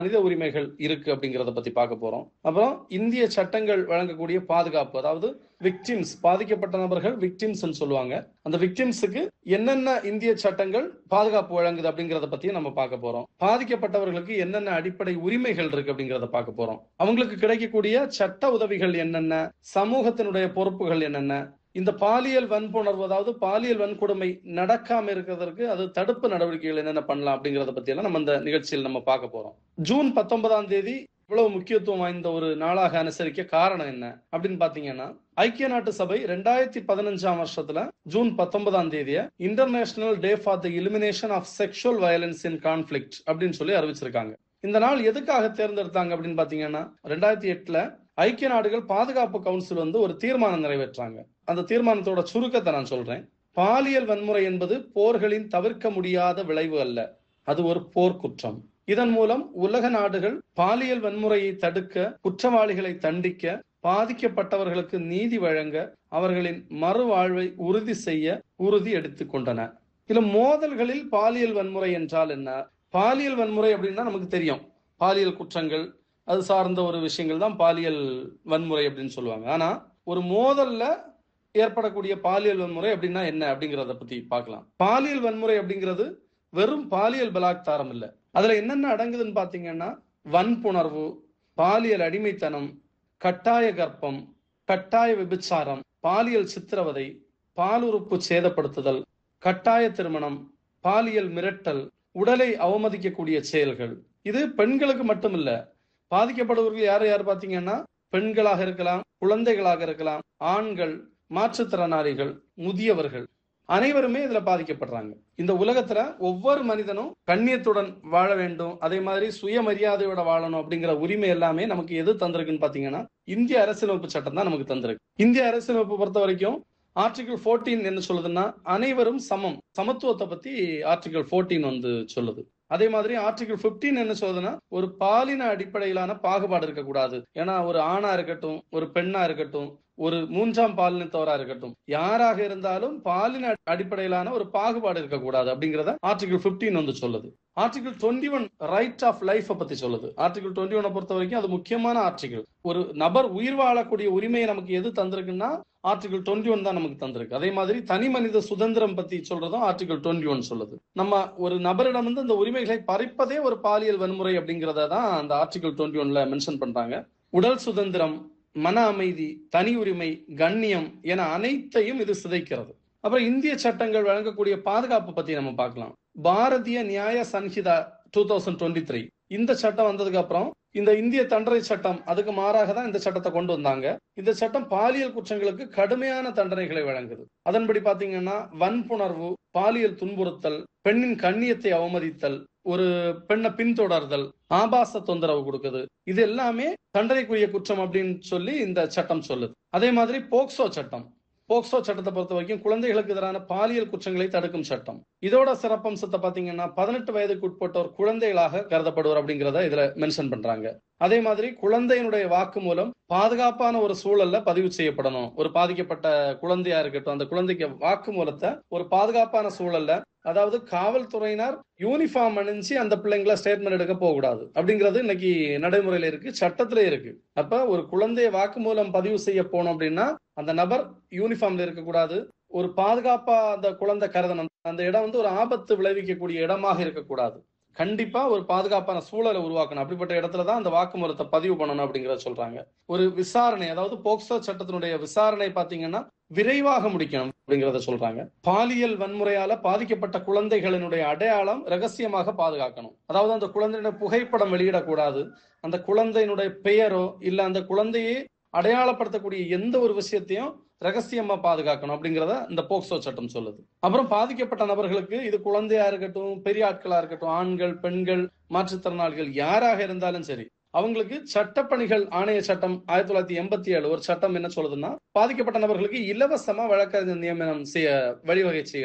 மனித உரிமைகள் இருக்கு அப்படிங்கறத பத்தி பார்க்க போறோம் அப்புறம் இந்திய சட்டங்கள் வழங்கக்கூடிய பாதுகாப்பு அதாவது விக்டிம்ஸ் பாதிக்கப்பட்ட நபர்கள் விக்டிம்ஸ் சொல்லுவாங்க அந்த விக்டிம்ஸுக்கு என்னென்ன இந்திய சட்டங்கள் பாதுகாப்பு வழங்குது அப்படிங்கறத பத்தியும் நம்ம பார்க்க போறோம் பாதிக்கப்பட்டவர்களுக்கு என்னென்ன அடிப்படை உரிமைகள் இருக்கு அப்படிங்கறத பார்க்க போறோம் அவங்களுக்கு கிடைக்கக்கூடிய சட்ட உதவிகள் என்னென்ன சமூகத்தினுடைய பொறுப்புகள் என்னென்ன இந்த பாலியல் வன்புணர்வு அதாவது பாலியல் வன்கொடுமை நடக்காம இருக்கிறதுக்கு அது தடுப்பு நடவடிக்கைகள் என்னென்ன பண்ணலாம் அப்படிங்கறத பத்தி எல்லாம் நம்ம இந்த நிகழ்ச்சியில் நம்ம பார்க்க போறோம் ஜூன் பத்தொன்பதாம் தேதி இவ்வளவு முக்கியத்துவம் வாய்ந்த ஒரு நாளாக அனுசரிக்க காரணம் என்ன அப்படின்னு பாத்தீங்கன்னா ஐக்கிய நாட்டு சபை ரெண்டாயிரத்தி பதினஞ்சாம் வருஷத்துல ஜூன் பத்தொன்பதாம் தேதிய international day for the elimination of sexual violence in conflict அப்படின்னு சொல்லி அறிவிச்சிருக்காங்க இந்த நாள் எதுக்காக தேர்ந்தெடுத்தாங்க அப்படின்னு பாத்தீங்கன்னா ரெண்டாயிரத்தி எட்டுல ஐக்கிய நாடுகள் பாதுகாப்பு கவுன்சில் வந்து ஒரு தீர்மானம் நிறைவேற்றாங்க அந்த தீர்மானத்தோட சுருக்கத்தை நான் சொல்றேன் பாலியல் வன்முறை என்பது போர்களின் தவிர்க்க முடியாத விளைவு அல்ல அது ஒரு போர்க்குற்றம் இதன் மூலம் உலக நாடுகள் பாலியல் வன்முறையை தடுக்க குற்றவாளிகளை தண்டிக்க பாதிக்கப்பட்டவர்களுக்கு நீதி வழங்க அவர்களின் மறுவாழ்வை உறுதி செய்ய உறுதி எடுத்துக் கொண்டன இதுல மோதல்களில் பாலியல் வன்முறை என்றால் என்ன பாலியல் வன்முறை அப்படின்னா நமக்கு தெரியும் பாலியல் குற்றங்கள் அது சார்ந்த ஒரு விஷயங்கள் தான் பாலியல் வன்முறை அப்படின்னு சொல்லுவாங்க ஆனா ஒரு மோதல்ல ஏற்படக்கூடிய பாலியல் வன்முறை அப்படின்னா என்ன அப்படிங்கறத பத்தி பார்க்கலாம் பாலியல் வன்முறை அப்படிங்கிறது வெறும் பாலியல் பலாத்காரம் இல்ல அதுல என்னென்ன அடங்குதுன்னு பாத்தீங்கன்னா வன்புணர்வு பாலியல் அடிமைத்தனம் கட்டாய கர்ப்பம் கட்டாய விபிச்சாரம் பாலியல் சித்திரவதை பாலுறுப்பு சேதப்படுத்துதல் கட்டாய திருமணம் பாலியல் மிரட்டல் உடலை அவமதிக்கக்கூடிய செயல்கள் இது பெண்களுக்கு மட்டுமில்ல பாதிக்கப்படுபவர்கள் யார் யார் பாத்தீங்கன்னா பெண்களாக இருக்கலாம் குழந்தைகளாக இருக்கலாம் ஆண்கள் மாற்றுத்திறனாளிகள் முதியவர்கள் அனைவருமே இதுல பாதிக்கப்படுறாங்க இந்த உலகத்துல ஒவ்வொரு மனிதனும் கண்ணியத்துடன் வாழ வேண்டும் அதே மாதிரி சுயமரியாதையோட வாழணும் அப்படிங்கிற உரிமை எல்லாமே நமக்கு எது தந்திருக்குன்னு பாத்தீங்கன்னா இந்திய அரசியலமைப்பு சட்டம் தான் நமக்கு தந்திருக்கு இந்திய அரசியலமைப்பு பொறுத்த வரைக்கும் ஆர்டிகிள் போர்டீன் என்ன சொல்லுதுன்னா அனைவரும் சமம் சமத்துவத்தை பத்தி ஆர்டிகிள் போர்டீன் வந்து சொல்லுது அதே மாதிரி ஆர்டிகிள் பிப்டீன் என்ன சொல்லுதுன்னா ஒரு பாலின அடிப்படையிலான பாகுபாடு இருக்கக்கூடாது ஏன்னா ஒரு ஆணா இருக்கட்டும் ஒரு பெண்ணா இருக்கட்டும் ஒரு மூன்றாம் பாலினத்தவரா இருக்கட்டும் யாராக இருந்தாலும் பாலின அடிப்படையிலான ஒரு பாகுபாடு இருக்கக்கூடாது அப்படிங்கறத ஆர்டிகிள் பிப்டீன் வந்து சொல்லுது article twenty one right of life பத்தி சொல்லுது ஆர்டிகிள் டுவெண்ட்டி ஒனை பொறுத்த வரைக்கும் அது முக்கியமான ஆர்டிகிள் ஒரு நபர் உயிர் வாழக்கூடிய உரிமையை நமக்கு எது தந்திருக்குன்னா ஆர்டிகிள் டுவெண்ட்டி ஒன் தான் நமக்கு தந்திருக்கு அதே மாதிரி தனி மனித சுதந்திரம் பத்தி சொல்றதும் ஆர்டிகிள் டுவெண்ட்டி ஒன் சொல்லுது நம்ம ஒரு நபரிடம் வந்து இந்த உரிமைகளை பறிப்பதே ஒரு பாலியல் வன்முறை அப்படிங்கறத தான் அந்த ஆர்டிகிள் டுவெண்ட்டி ஒன்ல மென்ஷன் பண்றாங்க உடல் சுதந்திரம் மன அமைதி தனி உரிமை கண்ணியம் என அனைத்தையும் இது சிதைக்கிறது அப்புறம் இந்திய சட்டங்கள் வழங்கக்கூடிய பாதுகாப்பு பத்தி நம்ம பார்க்கலாம் Bharatiya Nyaya Sanhita two thousand twenty three இந்த சட்டம் வந்ததுக்கு அப்புறம் இந்த இந்திய தண்டனை சட்டம் அதுக்கு மாறாக தான் இந்த சட்டத்தை கொண்டு வந்தாங்க இந்த சட்டம் பாலியல் குற்றங்களுக்கு கடுமையான தண்டனைகளை வழங்குது அதன்படி பாத்தீங்கன்னா வன்புணர்வு பாலியல் துன்புறுத்தல் பெண்ணின் கண்ணியத்தை அவமதித்தல் ஒரு பெண்ணை பின்தொடர்தல் ஆபாச தொந்தரவு கொடுக்குது இது எல்லாமே தண்டனைக்குரிய குற்றம் அப்படின்னு சொல்லி இந்த சட்டம் சொல்லுது அதே மாதிரி போக்சோ சட்டம் போக்சோ சட்டத்தை பொறுத்த வரைக்கும் குழந்தைகளுக்கு எதிரான பாலியல் குற்றங்களை தடுக்கும் சட்டம் இதோட சிறப்பம்சத்தை பாத்தீங்கன்னா பதினெட்டு வயதுக்கு உட்பட்டோர் குழந்தைகளாக கருதப்படுவர் அப்படிங்கிறத இதுல மென்ஷன் பண்றாங்க அதே மாதிரி குழந்தையினுடைய வாக்கு மூலம் பாதுகாப்பான ஒரு சூழல்ல பதிவு செய்யப்படணும் ஒரு பாதிக்கப்பட்ட குழந்தையா இருக்கட்டும் அந்த குழந்தைக்கு வாக்கு மூலத்தை ஒரு பாதுகாப்பான சூழல்ல அதாவது காவல்துறையினர் யூனிஃபார்ம் அணிஞ்சு அந்த பிள்ளைங்களை ஸ்டேட்மெண்ட் எடுக்க போக கூடாது அப்படிங்கிறது இன்னைக்கு நடைமுறையில இருக்கு சட்டத்திலே இருக்கு அப்ப ஒரு குழந்தைய வாக்குமூலம் பதிவு செய்ய போனோம் அப்படின்னா அந்த நபர் யூனிஃபார்ம்ல இருக்கக்கூடாது ஒரு பாதுகாப்பா அந்த குழந்தை கருதணும் அந்த இடம் வந்து ஒரு ஆபத்து விளைவிக்கக்கூடிய இடமாக இருக்கக்கூடாது கண்டிப்பா ஒரு பாதுகாப்பான சூழலை உருவாக்கணும் அப்படிப்பட்ட இடத்துல தான் அந்த வாக்குமூலத்தை பதிவு பண்ணணும் அப்படிங்கறத சொல்றாங்க ஒரு விசாரணை அதாவது போக்சோ சட்டத்தினுடைய விசாரணை பாத்தீங்கன்னா விரைவாக முடிக்கணும் அப்படிங்கறத சொல்றாங்க பாலியல் வன்முறையால பாதிக்கப்பட்ட குழந்தைகளினுடைய அடையாளம் ரகசியமாக பாதுகாக்கணும் அதாவது அந்த குழந்தையினுடைய புகைப்படம் வெளியிடக்கூடாது அந்த குழந்தையினுடைய பெயரோ இல்ல அந்த குழந்தையை அடையாளப்படுத்தக்கூடிய எந்த ஒரு விஷயத்தையும் ரகசியமா பாதுகாக்கணும் அப்படிங்கிறத இந்த போக்சோ சட்டம் சொல்லுது அப்புறம் பாதிக்கப்பட்ட நபர்களுக்கு இது குழந்தையா இருக்கட்டும் பெரிய ஆட்களா இருக்கட்டும் ஆண்கள் பெண்கள் மாற்றுத்திறனாளிகள் யாராக இருந்தாலும் சரி அவங்களுக்கு சட்டப்பணிகள் ஆணைய சட்டம் ஆயிரத்தி தொள்ளாயிரத்தி எண்பத்தி ஏழு ஒரு சட்டம் என்ன சொல்லுதுன்னா பாதிக்கப்பட்ட நபர்களுக்கு இலவசமா வழக்கறிஞர் நியமனம் செய்ய வழிவகை செய்யணும்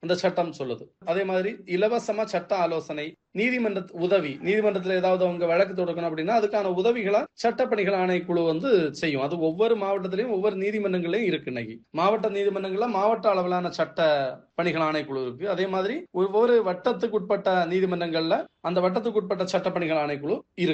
அந்த சட்டம் சொல்லுது அதே மாதிரி இலவசமா சட்ட ஆலோசனை நீதிமன்ற உதவி நீதிமன்றத்தில் ஏதாவது அவங்க வழக்கு தொடுக்கணும் அப்படின்னா அதுக்கான உதவிகளை சட்டப்பணிகள் ஆணைக்குழு வந்து செய்யும் அது ஒவ்வொரு மாவட்டத்திலையும் ஒவ்வொரு நீதிமன்றங்களையும் இருக்கு இன்னைக்கு மாவட்ட நீதிமன்றங்கள்ல மாவட்ட அளவிலான சட்ட பணிகள் ஆணைக்குழு இருக்கு அதே மாதிரி ஒவ்வொரு வட்டத்துக்கு உட்பட்ட நீதிமன்றங்கள்ல அந்த வட்டத்துக்கு உட்பட்ட சட்டப்பணிகள் ஆணைக்குழு இருக்கு